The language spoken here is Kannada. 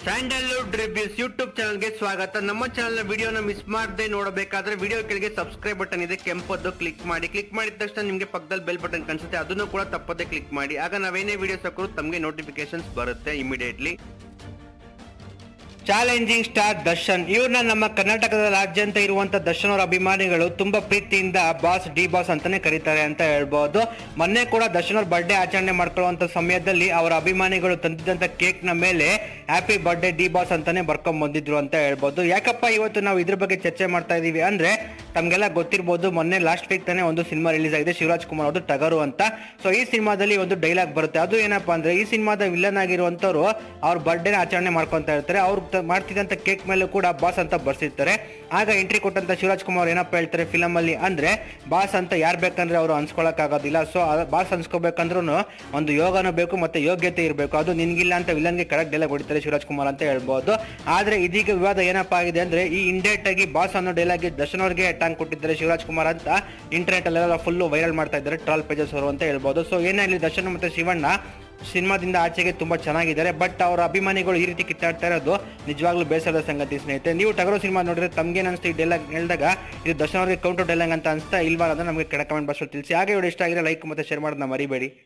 ಸ್ಯಾಂಡಲ್ವುಡ್ ರಿವ್ಯೂಸ್ ಯೂಟ್ಯೂಬ್ ಚಾನಲ್ಗೆ ಸ್ವಾಗತ ನಮ್ಮ ಚಾನಲ್ ವಿಡಿಯೋನ ಮಿಸ್ ಮಾಡದೆ ನೋಡಬೇಕಾದ್ರೆ ವಿಡಿಯೋ ಕೆಳಗೆ ಸಬ್ಸ್ಕ್ರೈಬ್ ಬಟನ್ ಇದೆ ಕೆಂಪದ್ದು ಕ್ಲಿಕ್ ಮಾಡಿ ಕ್ಲಿಕ್ ಮಾಡಿದ ತಕ್ಷಣ ನಿಮಗೆ ಪಕ್ಕದಲ್ಲಿ ಬೆಲ್ ಬಟನ್ ಕಾಣಿಸುತ್ತೆ ಅದನ್ನು ಕೂಡ ತಪ್ಪದೆ ಕ್ಲಿಕ್ ಮಾಡಿ ಆಗ ನಾವೇನೇ ವಿಡಿಯೋಸ್ ಹಾಕೋದು ತಮಗೆ ನೋಟಿಫಿಕೇಶನ್ಸ್ ಬರುತ್ತೆ ಇಮಿಡಿಯೇಟ್ಲಿ ಚಾಲೆಂಜಿಂಗ್ ಸ್ಟಾರ್ ದರ್ಶನ್ ಇವ್ರನ್ನ ನಮ್ಮ ಕರ್ನಾಟಕದ ರಾಜ್ಯಾದ್ಯಂತ ಇರುವಂತ ದರ್ಶನ್ ಅವರ ಅಭಿಮಾನಿಗಳು ತುಂಬಾ ಪ್ರೀತಿಯಿಂದ ಬಾಸ್ ಡಿ ಬಾಸ್ ಅಂತಾನೆ ಕರೀತಾರೆ ಅಂತ ಹೇಳ್ಬೋದು ಮೊನ್ನೆ ಕೂಡ ದರ್ಶನ್ ಅವ್ರ ಬರ್ಡೇ ಆಚರಣೆ ಮಾಡ್ಕೊಳ್ಳುವಂತ ಸಮಯದಲ್ಲಿ ಅವರ ಅಭಿಮಾನಿಗಳು ತಂದಿದ್ದಂತ ಕೇಕ್ ನ ಮೇಲೆ ಹ್ಯಾಪಿ ಬರ್ಡೇ ಡಿ ಬಾಸ್ ಅಂತಾನೆ ಬರ್ಕೊಂಡ್ ಬಂದಿದ್ರು ಅಂತ ಹೇಳ್ಬೋದು ಯಾಕಪ್ಪ ಇವತ್ತು ನಾವು ಇದ್ರ ಬಗ್ಗೆ ಚರ್ಚೆ ಮಾಡ್ತಾ ಇದೀವಿ ಅಂದ್ರೆ ತಮ್ಗೆಲ್ಲ ಗೊತ್ತಿರ್ಬೋದು ಮೊನ್ನೆ ಲಾಸ್ಟ್ ವೀಕ್ ತಾನೇ ಒಂದು ಸಿನಿಮಾ ರಿಲೀಸ್ ಆಗಿದೆ ಶಿವರಾಜ್ ಕುಮಾರ್ ಅವ್ರದ್ದು ಟಗರು ಅಂತ ಸೊ ಈ ಸಿನಿಮಾದಲ್ಲಿ ಒಂದು ಡೈಲಾಗ್ ಬರುತ್ತೆ ಅದು ಏನಪ್ಪಾ ಅಂದ್ರೆ ಈ ಸಿನಿಮಾದ ವಿಲನ್ ಆಗಿರುವಂತವ್ರು ಅವ್ರ ಬರ್ಡೇನ ಆಚರಣೆ ಮಾಡ್ಕೊಂತ ಇರ್ತಾರೆ ಅವ್ರು ತ- ಮಾಡ್ತಿದ್ದಂತ ಕೇಕ್ ಮೇಲೂ ಕೂಡ ಬಾಸ್ ಅಂತ ಬರ್ಸಿರ್ತಾರೆ ಆಗ ಎಂಟ್ರಿ ಕೊಟ್ಟಂತ ಶಿವರಾಜ್ ಕುಮಾರ್ ಏನಪ್ಪ ಹೇಳ್ತಾರೆ ಫಿಲಮ್ ಅಲ್ಲಿ ಅಂದ್ರೆ ಬಾಸ್ ಅಂತ ಯಾರು ಬೇಕಂದ್ರೆ ಅವರು ಅನ್ಸ್ಕೊಳಕ್ ಆಗೋದಿಲ್ಲ ಸೊ ಬಾಸ್ ಅನ್ಸ್ಕೋಬೇಕಂದ್ರೂ ಒಂದು ಯೋಗನೂ ಬೇಕು ಮತ್ತೆ ಯೋಗ್ಯತೆ ಇರಬೇಕು ಅದು ನಿನ್ಗಿಲ್ಲ ಅಂತ ವಿಲನ್ಗೆ ಕರೆಕ್ಟ್ ಡೈಲಾಗ್ ಹೊಡಿತಾರೆ ಶಿವರಾಜ್ ಕುಮಾರ್ ಅಂತ ಹೇಳ್ಬೋದು ಆದ್ರೆ ಇದೀಗ ವಿವಾದ ಏನಪ್ಪಾ ಆಗಿದೆ ಅಂದ್ರೆ ಈ ಇಂಡೈರೆಕ್ಟ್ ಆಗಿ ಬಾಸ್ ಅನ್ನೋ ಡೈಲಾಗ್ ದರ್ಶನ್ ಅವ್ರಿಗೆ ಟಾಂಗ್ ಕೊಟ್ಟಿದ್ದಾರೆ ಶಿವರಾಜ್ ಕುಮಾರ್ ಅಂತ ಇಂಟರ್ನೆಟ್ ಅಲ್ಲೆಲ್ಲ ಫುಲ್ ವೈರಲ್ ಮಾಡ್ತಾ ಇದ್ದಾರೆ ಟ್ರಾಲ್ ಪೇಜಸ್ ಅವರು ಅಂತ ಹೇಳ್ಬೋದು ಸೊ ಏನಾಗಲಿ ದರ್ಶನ್ ಮತ್ತೆ ಶಿವಣ್ಣ ಸಿನಿಮಾದಿಂದ ಆಚೆಗೆ ತುಂಬಾ ಚೆನ್ನಾಗಿದ್ದಾರೆ ಬಟ್ ಅವರ ಅಭಿಮಾನಿಗಳು ಈ ರೀತಿ ಕಿತ್ತಾಡ್ತಾ ಇರೋದು ನಿಜವಾಗ್ಲೂ ಬೇಸರದ ಸಂಗತಿ ಸ್ನೇಹಿತರೆ ನೀವು ಟಗರು ಸಿನಿಮಾ ನೋಡಿದ್ರೆ ತಮ್ಗೇನು ಅನಿಸ್ತು ಈ ಡೈಲಾಗ್ ಹೇಳಿದಾಗ ಇದು ದರ್ಶನ್ ಅವರಿಗೆ ಕೌಂಟರ್ ಡೈಲಾಗ್ ಅಂತ ಅನಿಸ್ತಾ ಇಲ್ವಾ ಅನ್ನೋದನ್ನ ನಮಗೆ ಕೆಳ ಕಮೆಂಟ್ ಬಾಕ್ಸ್ ತಿಳಿಸಿ ಹಾಗೆ ವಿಡಿಯೋ ಇಷ್ಟ ಆಗಿದ್ರೆ ಲೈಕ್ ಮತ್ತೆ ಶೇರ್ ಮಾಡೋದನ್ನ ಮರಿಬೇಡಿ